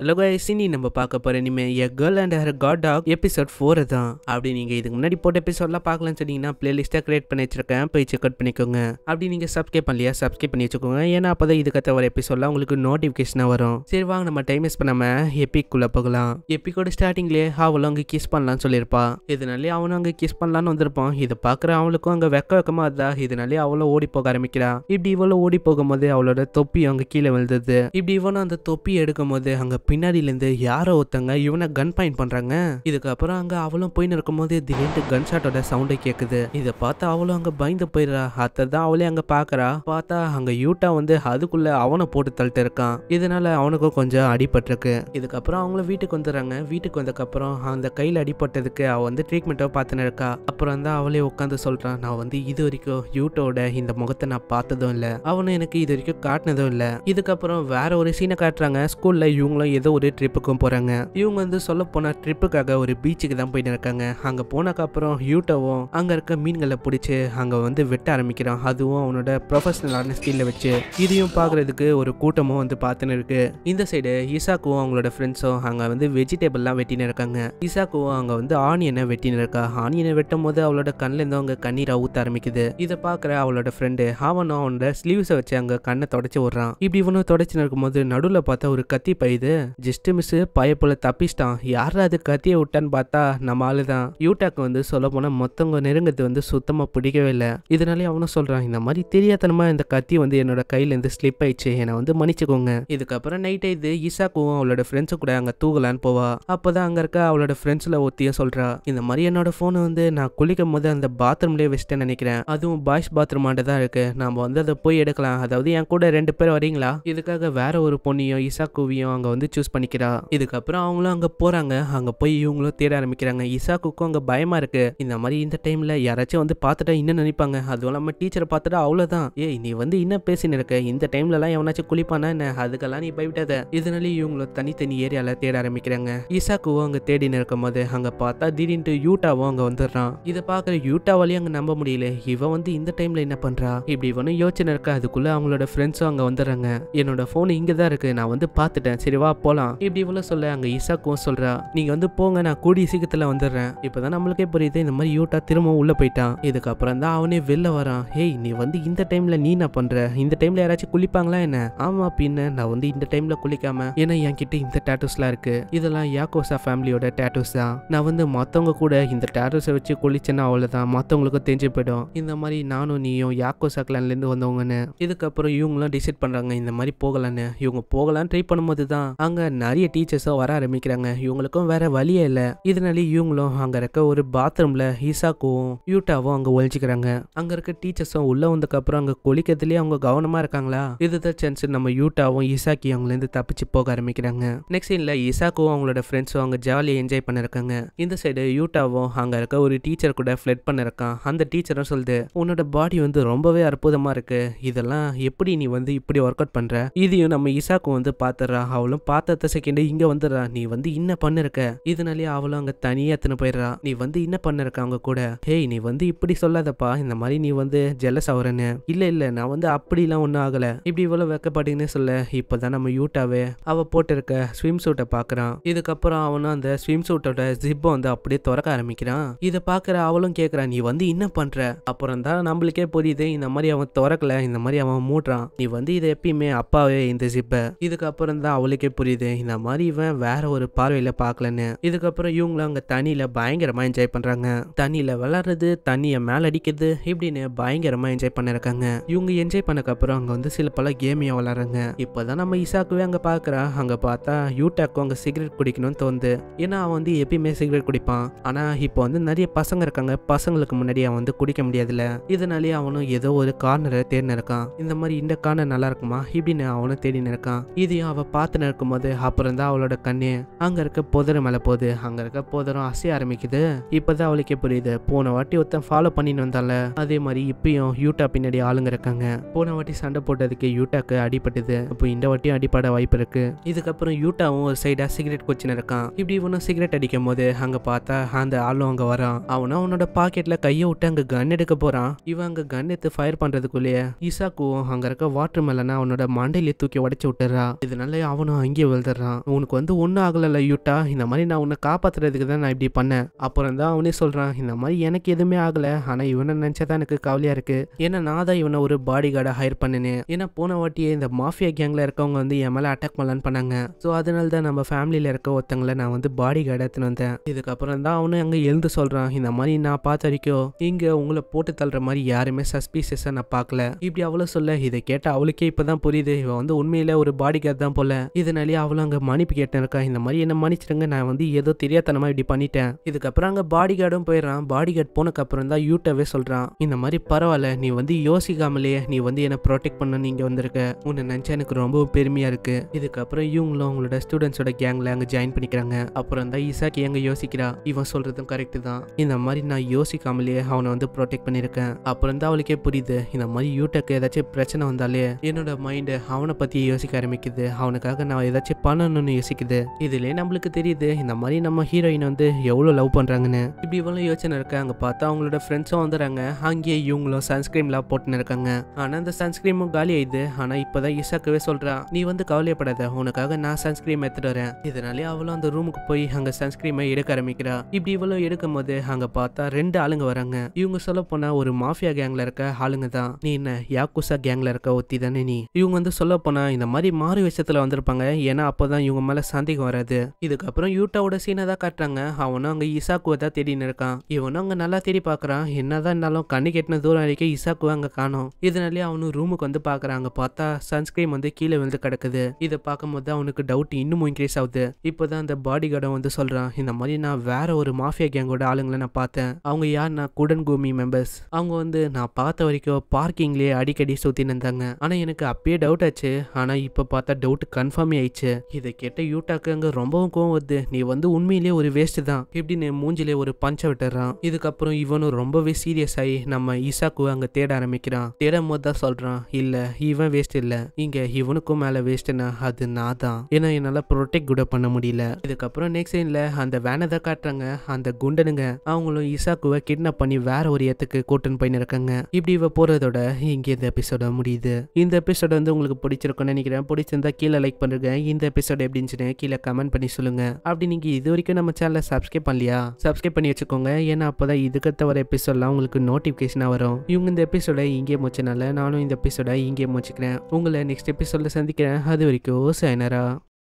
hello guys இனி நம்ம பார்க்க போற இனிமே a girl and her guard dog episode four தான் அப்படி நீங்க இதுக்கு முன்னாடி போட்ட எபிசோட்லாம் பார்க்கலன்னு சொன்னீங்கன்னா பிளேலிஸ்ட்டாக கிரியேட் பண்ணி வச்சிருக்கேன் போய் செக் அவுட் பண்ணிக்கோங்க அப்படி நீங்க சப்ஸ்கிரைப் பண்ணலையா சப்ஸ்கிரைப் பண்ணி வச்சுக்கோங்க ஏன்னா அப்பதான் இதுக்கத்த வர எபிசோட்லாம் உங்களுக்கு நோட்டிஃபிகேஷனாக வரும் சரி வாங்க நம்ம டைம் வேஸ்ட் பண்ணாம எப்பிக்குள்ள போகலாம் எப்பிக்கோட ஸ்டார்டிங்லேயே அவளும் அங்கே கிஸ் பண்ணலாம்னு சொல்லியிருப்பா இதனாலே அவனும் அங்கே கிஸ் பண்ணலான்னு வந்திருப்பான் இதை பார்க்குற அவளுக்கும் அங்கே வெக்க வெக்கமா இருந்தா இதனாலே அவளும் ஓடி போக ஆரம்பிக்கிறா இப்படி இவளும் ஓடி போகும்போது அவளோட தொப்பி அங்கே கீழே விழுந்தது இப்படி இவனும் அந்த தொப்பி எடுக்கும் போது அங்க பின்னாடில இருந்து யாரோ ஒருத்தங்க இவனை கன் பாயிண்ட் பண்றாங்க இதுக்கப்புறம் அங்க அவளும் போயின்னு இருக்கும்போது திடீர்னு கன் ஷாட்டோட சவுண்டை கேக்குது இதை பார்த்து அவளும் அங்க பயந்து போயிடுறா அத்தை தான் அவளே அங்க பாக்குறா பார்த்தா அங்க யூட்டா வந்து அதுக்குள்ள அவனை போட்டு தள்ளிட்டு இருக்கான் இதனால அவனுக்கும் கொஞ்சம் அடிபட்டிருக்கு இதுக்கப்புறம் அவங்களும் வீட்டுக்கு வந்துடுறாங்க வீட்டுக்கு வந்ததுக்கப்புறம் அந்த கையில் அடிபட்டதுக்கு அவ வந்து ட்ரீட்மெண்ட்டோ பார்த்துன்னு இருக்கா அப்புறம் தான் அவளே உட்காந்து சொல்றான் நான் வந்து இது வரைக்கும் யூட்டோட இந்த முகத்தை நான் பார்த்ததும் இல்லை அவனும் எனக்கு இது வரைக்கும் காட்டினதும் இல்லை இதுக்கப்புறம் வேற ஒரு சீனை காட்டுறாங்க ஸ்கூல்ல இவங்களும் ஏதோ ஒரு ட்ரிப்புக்கும் போறாங்க இவங்க வந்து சொல்ல போன ட்ரிப்புக்காக ஒரு பீச்சுக்கு தான் போயிட்டு இருக்காங்க அங்க போனதுக்கப்புறம் யூட்டோவும் அங்க இருக்க மீன்களை பிடிச்சி அங்க வந்து வெட்ட ஆரம்பிக்கிறான் அதுவும் அவனோட ப்ரொஃபஷனலான ஸ்கில்ல வச்சு இதையும் பார்க்கறதுக்கு ஒரு கூட்டமும் வந்து பார்த்துன்னு இருக்கு இந்த சைடு ஈசாக்குவும் அவங்களோட ஃப்ரெண்ட்ஸும் அங்க வந்து வெஜிடபிள்லாம் வெட்டின்னு இருக்காங்க ஈசாக்குவும் அங்க வந்து ஆனியனை வெட்டின்னு இருக்கா ஆனியனை வெட்டும் போது அவளோட கண்ணுல இருந்து அவங்க கண்ணீரை ஊத்த ஆரம்பிக்குது இதை பார்க்குற அவளோட ஃப்ரெண்டு அவனும் அவனோட ஸ்லீவ்ஸை வச்சு அங்க கண்ணை தொடச்சி விடுறான் இப்படி இவனும் தொடச்சின்னு இருக்கும்போது நடுவில் பார்த்தா ஒரு கத்தி பையுது ஜஸ்ட் மிஸ் பயப்புல தப்பிச்சிட்டான் யாரா அது கத்தியை விட்டான்னு பார்த்தா நம்ம ஆளு தான் யூட்டாக்கு வந்து சொல்ல போனா மொத்தவங்க நெருங்கிறது வந்து சுத்தமா பிடிக்கவே இல்லை இதனாலே அவனும் சொல்றான் இந்த மாதிரி தெரியாதனமா இந்த கத்தி வந்து என்னோட கையில இருந்து ஸ்லிப் ஆயிடுச்சு என்னை வந்து மன்னிச்சுக்கோங்க இதுக்கப்புறம் நைட் இது ஈசாக்கும் அவளோட ஃப்ரெண்ட்ஸு கூட அங்க தூங்கலான்னு போவா அப்பதான் அங்க இருக்க அவளோட ஃப்ரெண்ட்ஸ்ல ஒத்தியும் சொல்றா இந்த மாதிரி என்னோட போனை வந்து நான் குளிக்கும் போது அந்த பாத்ரூம்லயே வச்சுட்டேன்னு நினைக்கிறேன் அதுவும் பாய்ஸ் பாத்ரூம் தான் இருக்கு நாம வந்து அதை போய் எடுக்கலாம் அதாவது என் கூட ரெண்டு பேர் வரீங்களா இதுக்காக வேற ஒரு பொண்ணையும் இசாக்குவையும் அங்க வந்து சூஸ் பண்ணிக்கிறா இதுக்கப்புறம் அவங்களும் அங்க போறாங்க அங்க போய் இவங்களும் தேட ஆரம்பிக்கிறாங்க இசாக்குக்கும் அங்க பயமா இருக்கு இந்த மாதிரி இந்த டைம்ல யாராச்சும் வந்து பார்த்துட்டா என்ன நினைப்பாங்க அதுவும் இல்லாம டீச்சரை பார்த்துட்டா அவ்வளவுதான் ஏய் நீ வந்து என்ன பேசின்னு இருக்க இந்த டைம்ல எல்லாம் எவனாச்சும் குளிப்பானா என்ன அதுக்கெல்லாம் நீ பயப்படாத இதனால இவங்களும் தனித்தனி ஏரியால தேட ஆரம்பிக்கிறாங்க இசாக்குவும் அங்க தேடின்னு இருக்கும் போது அங்க பார்த்தா திடீர்னு யூட்டாவும் அங்க வந்துடுறான் இதை பாக்குற யூட்டாவாலையும் அங்க நம்ப முடியல இவன் வந்து இந்த டைம்ல என்ன பண்றா இப்படி இவனும் யோசனை இருக்க அதுக்குள்ள அவங்களோட ஃப்ரெண்ட்ஸும் அங்க வந்துடுறாங்க என்னோட போன் இங்க தான் இருக்கு நான் வந்து பார்த்துட்டேன் சரி வா போலாம் இப்படி இவ்வளவு சொல்ல அங்க இசாக்கும் சொல்றா நீங்க வந்து போங்க நான் கூடிய சீக்கிரத்துல வந்துடுறேன் இப்பதான் நம்மளுக்கே புரியுது இந்த மாதிரி யூட்டா திரும்ப உள்ள போயிட்டான் இதுக்கப்புறம் தான் அவனே வெளில வரான் ஹேய் நீ வந்து இந்த டைம்ல நீ என்ன பண்ற இந்த டைம்ல யாராச்சும் குளிப்பாங்களா என்ன ஆமா பின்ன நான் வந்து இந்த டைம்ல குளிக்காம ஏன்னா என்கிட்ட இந்த டேட்டூஸ்லாம் இருக்கு இதெல்லாம் யாக்கோசா ஃபேமிலியோட டேட்டூஸ் தான் நான் வந்து மத்தவங்க கூட இந்த டேட்டூஸை வச்சு குளிச்சேன்னா அவ்வளவுதான் மத்தவங்களுக்கும் தெரிஞ்சு போயிடும் இந்த மாதிரி நானும் நீயும் யாக்கோசா clanல இருந்து வந்தவங்கன்னு இதுக்கப்புறம் இவங்களும் டிசைட் பண்றாங்க இந்த மாதிரி போகலான்னு இவங்க போகலான்னு ட்ரை பண்ணும்போது தான் அங்க நிறைய டீச்சர்ஸும் வர ஆரம்பிக்கிறாங்க இவங்களுக்கும் வேற வழியே இல்லை இதனால இவங்களும் அங்க இருக்க ஒரு பாத்ரூம்ல ஈசாக்கும் யூட்டாவும் அங்க ஒழிச்சுக்கிறாங்க அங்க இருக்க டீச்சர்ஸும் உள்ள வந்ததுக்கு அப்புறம் அங்க குளிக்கிறதுலயே அவங்க கவனமா இருக்காங்களா இதுதான் சான்ஸ் நம்ம யூட்டாவும் ஈசாக்கி அவங்கள இருந்து தப்பிச்சு போக ஆரம்பிக்கிறாங்க நெக்ஸ்ட் சீன்ல ஈசாக்கும் அவங்களோட ஃப்ரெண்ட்ஸும் அவங்க ஜாலியாக என்ஜாய் பண்ணிருக்காங்க இந்த சைடு யூட்டாவும் அங்க இருக்க ஒரு டீச்சர் கூட ஃபிளட் பண்ணிருக்கான் அந்த டீச்சரும் சொல்லுது உன்னோட பாடி வந்து ரொம்பவே அற்புதமா இருக்கு இதெல்லாம் எப்படி நீ வந்து இப்படி ஒர்க் அவுட் பண்ற இதையும் நம்ம இசாக்கும் வந்து பாத்துறா அவளும் பார்த்தத்த செகண்ட் இங்க வந்துடுறா நீ வந்து என்ன பண்ணிருக்க இதனாலே அவளும் அங்க தனியா எத்தனை போயிடுறா நீ வந்து என்ன பண்ணிருக்க அவங்க கூட ஹேய் நீ வந்து இப்படி சொல்லாதப்பா இந்த மாதிரி நீ வந்து ஜெலஸ் ஆகுறேன்னு இல்ல இல்ல நான் வந்து அப்படிலாம் ஒன்றும் ஆகல இப்படி இவ்வளவு வெக்கப்பாட்டிங்கன்னு சொல்ல இப்பதான் நம்ம யூட்டாவே அவ போட்டிருக்க ஸ்விம் சூட்டை பாக்குறான் இதுக்கப்புறம் அவனும் அந்த ஸ்விம் சூட்டோட ஜிப்பை வந்து அப்படியே திறக்க ஆரம்பிக்கிறான் இதை பாக்குற அவளும் கேக்குறான் நீ வந்து என்ன பண்ற அப்புறம் தான் நம்மளுக்கே புரியுது இந்த மாதிரி அவன் திறக்கல இந்த மாதிரி அவன் மூடுறான் நீ வந்து இதை எப்பயுமே அப்பாவே இந்த ஜிப்பை இதுக்கப்புறம் தான் அவளுக்கே புரியுது இந்த மாதிரி இவன் வேற ஒரு பார்வையில பார்க்கலன்னு இதுக்கப்புறம் இவங்களும் அங்க தண்ணியில பயங்கரமா என்ஜாய் பண்றாங்க தண்ணியில விளாடுறது தண்ணியை மேல அடிக்கிறது இப்படின்னு பயங்கரமா என்ஜாய் பண்ணிருக்காங்க இவங்க என்ஜாய் பண்ணக்கப்புறம் அங்க வந்து சில பல கேமையும் விளாடுறாங்க இப்போதான் நம்ம இசாக்குவே அங்க பாக்குறா அங்க பார்த்தா யூட்டாக்கும் அங்க சிகரெட் குடிக்கணும்னு தோணுது ஏன்னா அவன் வந்து எப்பயுமே சிகரெட் குடிப்பான் ஆனா இப்போ வந்து நிறைய பசங்க இருக்காங்க பசங்களுக்கு முன்னாடி அவன் வந்து குடிக்க முடியாதுல்ல இதனாலேயே அவனும் ஏதோ ஒரு கார்னரை தேடின்னு இருக்கான் இந்த மாதிரி இந்த கார்னர் நல்லா இருக்குமா இப்படின்னு அவனும் தேடின்னு இருக்கான் இதையும் அவ பார்த்துன்னு இருக்கும்போது அப்புறம் தான் அவளோட கண்ணு அங்க இருக்க புதர் மேல போகுது அங்க இருக்க புதரும் அசைய ஆரம்பிக்குது இப்பதான் அவளுக்கே புரியுது போன வாட்டி ஒருத்தன் ஃபாலோ பண்ணின்னு வந்தால அதே மாதிரி இப்பயும் யூட்டா பின்னாடி ஆளுங்க இருக்காங்க போன வாட்டி சண்டை போட்டதுக்கு யூட்டாக்கு அடிபட்டது இப்போ இந்த வாட்டியும் அடிப்பட வாய்ப்பு இருக்கு இதுக்கப்புறம் யூட்டாவும் ஒரு சைடா சிகரெட் குச்சின்னு இருக்கான் இப்படி இவனும் சிகரெட் அடிக்கும் போது அங்க பார்த்தா அந்த ஆளும் அங்க வரான் அவனும் அவனோட பாக்கெட்ல கையை விட்டு அங்க கன் எடுக்க போறான் இவன் அங்க கன் எடுத்து ஃபயர் பண்றதுக்குள்ளேயே இசாக்குவும் அங்க இருக்க வாட்டர் மேலனா அவனோட மண்டையில தூக்கி உடைச்சு விட்டுறா இதனால அவனும் அங்கேயே மயங்கி விழுந்துடுறான் உனக்கு வந்து ஒன்றும் ஆகலைல்ல யூட்டா இந்த மாதிரி நான் உன்னை காப்பாத்துறதுக்கு தான் நான் இப்படி பண்ணேன் அப்புறம் தான் அவனே சொல்றான் இந்த மாதிரி எனக்கு எதுவுமே ஆகல ஆனா இவனை நினைச்சா எனக்கு கவலையா இருக்கு ஏன்னா நான் தான் இவனை ஒரு பாடி கார்டை ஹையர் பண்ணினேன் ஏன்னா போன வாட்டியே இந்த மாஃபியா கேங்ல இருக்கவங்க வந்து என் மேல அட்டாக் பண்ணலான்னு பண்ணாங்க ஸோ அதனால தான் நம்ம ஃபேமிலியில இருக்க ஒருத்தங்களை நான் வந்து பாடி கார்டு எடுத்துன்னு வந்தேன் இதுக்கப்புறம் தான் அவனும் அங்கே எழுந்து சொல்றான் இந்த மாதிரி நான் பார்த்த வரைக்கும் இங்க உங்களை போட்டு தள்ளுற மாதிரி யாருமே சஸ்பீசியஸா நான் பார்க்கல இப்படி அவளும் சொல்ல இதை கேட்ட அவளுக்கே இப்பதான் புரியுது இவன் வந்து உண்மையில ஒரு பாடி கார்டு தான் போல இதனாலேயே அவளும் அங்க மன்னிப்பு கேட்டு இருக்கா இந்த மாதிரி என்ன மன்னிச்சிடுங்க நான் வந்து ஏதோ தெரியாதனமா இப்படி பண்ணிட்டேன் இதுக்கப்புறம் அங்க பாடி கார்டும் போயிடுறான் பாடி கார்டு போனக்கு அப்புறம் தான் யூட்டவே சொல்றான் இந்த மாதிரி பரவாயில்ல நீ வந்து யோசிக்காமலே நீ வந்து என்ன ப்ரொடெக்ட் பண்ண நீங்க வந்திருக்க உன்னை நினைச்சா எனக்கு ரொம்ப பெருமையா இருக்கு இதுக்கப்புறம் இவங்களும் அவங்களோட ஸ்டூடெண்ட்ஸோட கேங்ல அங்க ஜாயின் பண்ணிக்கிறாங்க அப்புறம் தான் ஈசாக்கி எங்க யோசிக்கிறா இவன் சொல்றதும் கரெக்ட் தான் இந்த மாதிரி நான் யோசிக்காமலே அவனை வந்து ப்ரொடெக்ட் பண்ணியிருக்கேன் அப்புறம் தான் அவளுக்கே புரியுது இந்த மாதிரி யூட்டக்கு ஏதாச்சும் பிரச்சனை வந்தாலே என்னோட மைண்டு அவனை பத்தி யோசிக்க ஆரம்பிக்குது அவனுக்காக நான் ஏதாச்சும் பண்ணணும்னு யோசிக்குது இதுலயே நம்மளுக்கு தெரியுது இந்த மாதிரி நம்ம ஹீரோயின் வந்து எவ்வளவு லவ் பண்றாங்கன்னு இப்படி இவ்வளவு யோசனை இருக்கு அங்க பார்த்தா அவங்களோட ஃப்ரெண்ட்ஸும் வந்துடுறாங்க அங்கேயே இவங்களும் சன்ஸ்கிரீம்லாம் போட்டுன்னு இருக்காங்க ஆனா அந்த சன்ஸ்கிரீமும் காலி ஆயிடுது ஆனா இப்பதான் இசாக்கவே சொல்றா நீ வந்து கவலைப்படாத உனக்காக நான் சன்ஸ்கிரீம் எடுத்துட்டு வரேன் இதனாலே அவளும் அந்த ரூமுக்கு போய் அங்க சன்ஸ்கிரீமை எடுக்க ஆரம்பிக்கிறா இப்படி இவ்வளவு எடுக்கும் போது அங்க பார்த்தா ரெண்டு ஆளுங்க வராங்க இவங்க சொல்ல போனா ஒரு மாஃபியா கேங்ல இருக்க ஆளுங்க தான் நீ என்ன யாக்குசா கேங்ல இருக்க ஒத்தி தானே நீ இவங்க வந்து சொல்ல போனா இந்த மாதிரி மாறு விஷயத்துல வந்திருப்பாங்க ஏன்னா அப்போதான் இவங்க மேல சந்தேகம் வராது இதுக்கப்புறம் யூட்டாவோட சீனை தான் காட்டுறாங்க அவனும் அங்க இசாக்குவை தான் தேடின்னு இருக்கான் இவனும் அங்க நல்லா தேடி பாக்குறான் என்னதான் இருந்தாலும் கண்ணு கெட்டின தூரம் வரைக்கும் இசாக்குவை அங்க காணோம் இதனாலே அவனும் ரூமுக்கு வந்து பாக்குறான் அங்க பார்த்தா சன்ஸ்கிரீம் வந்து கீழே விழுந்து கிடக்குது இதை பார்க்கும்போது அவனுக்கு டவுட் இன்னும் இன்க்ரீஸ் ஆகுது இப்போதான் அந்த பாடி கார்டும் வந்து சொல்றான் இந்த மாதிரி நான் வேற ஒரு மாஃபியா கேங்கோட ஆளுங்களை நான் பார்த்தேன் அவங்க யாருன்னா குடன் கூமி மெம்பர்ஸ் அவங்க வந்து நான் பார்த்த வரைக்கும் பார்க்கிங்லயே அடிக்கடி சுத்தி நின்றாங்க ஆனா எனக்கு அப்பயே டவுட் ஆச்சு ஆனா இப்ப பார்த்தா டவுட் கன்ஃபார்ம் ஆயிடுச்சு இதை கேட்ட யூட்டாக்கு அங்க ரொம்பவும் கோவம் வருது நீ வந்து உண்மையிலேயே ஒரு வேஸ்ட் தான் இப்படின்னு மூஞ்சிலே ஒரு பஞ்ச விட்டுறான் இதுக்கப்புறம் இவனும் ரொம்பவே சீரியஸ் ஆகி நம்ம ஈசாக்குவை அங்க தேட ஆரம்பிக்கிறான் தேடும் போது தான் சொல்றான் இல்ல இவன் வேஸ்ட் இல்ல இங்க இவனுக்கும் மேல வேஸ்ட்னா அது நான் தான் ஏன்னா என்னால ப்ரொடெக்ட் கூட பண்ண முடியல இதுக்கப்புறம் நெக்ஸ்ட் சீன்ல அந்த வேனை தான் காட்டுறாங்க அந்த குண்டனுங்க அவங்களும் இசாக்குவை கிட்னாப் பண்ணி வேற ஒரு இடத்துக்கு கூட்டுன்னு போயின்னு இருக்காங்க இப்படி இவ போறதோட இங்க இந்த எபிசோட முடியுது இந்த எபிசோட வந்து உங்களுக்கு பிடிச்சிருக்கும்னு நினைக்கிறேன் பிடிச்சிருந்தா கீழே லைக் பண்ணுங்க இந்த எபிசோட எப்படி இருந்துச்சுன்னு கீழே கமெண்ட் பண்ணி சொல்லுங்க அப்படி நீங்க இது வரைக்கும் நம்ம சேனலை சப்ஸ்கிரைப் பண்ணலையா சப்ஸ்கிரைப் பண்ணி வச்சுக்கோங்க ஏன்னா அப்பதான் இதுக்கு தவிர எபிசோட்லாம் உங்களுக்கு நோட்டிபிகேஷனா வரும் இவங்க இந்த எபிசோட இங்கே முடிச்சனால நானும் இந்த எபிசோட இங்கே முடிச்சுக்கிறேன் உங்களை நெக்ஸ்ட் எபிசோட சந்திக்கிறேன் அது வரைக்கும் சைனரா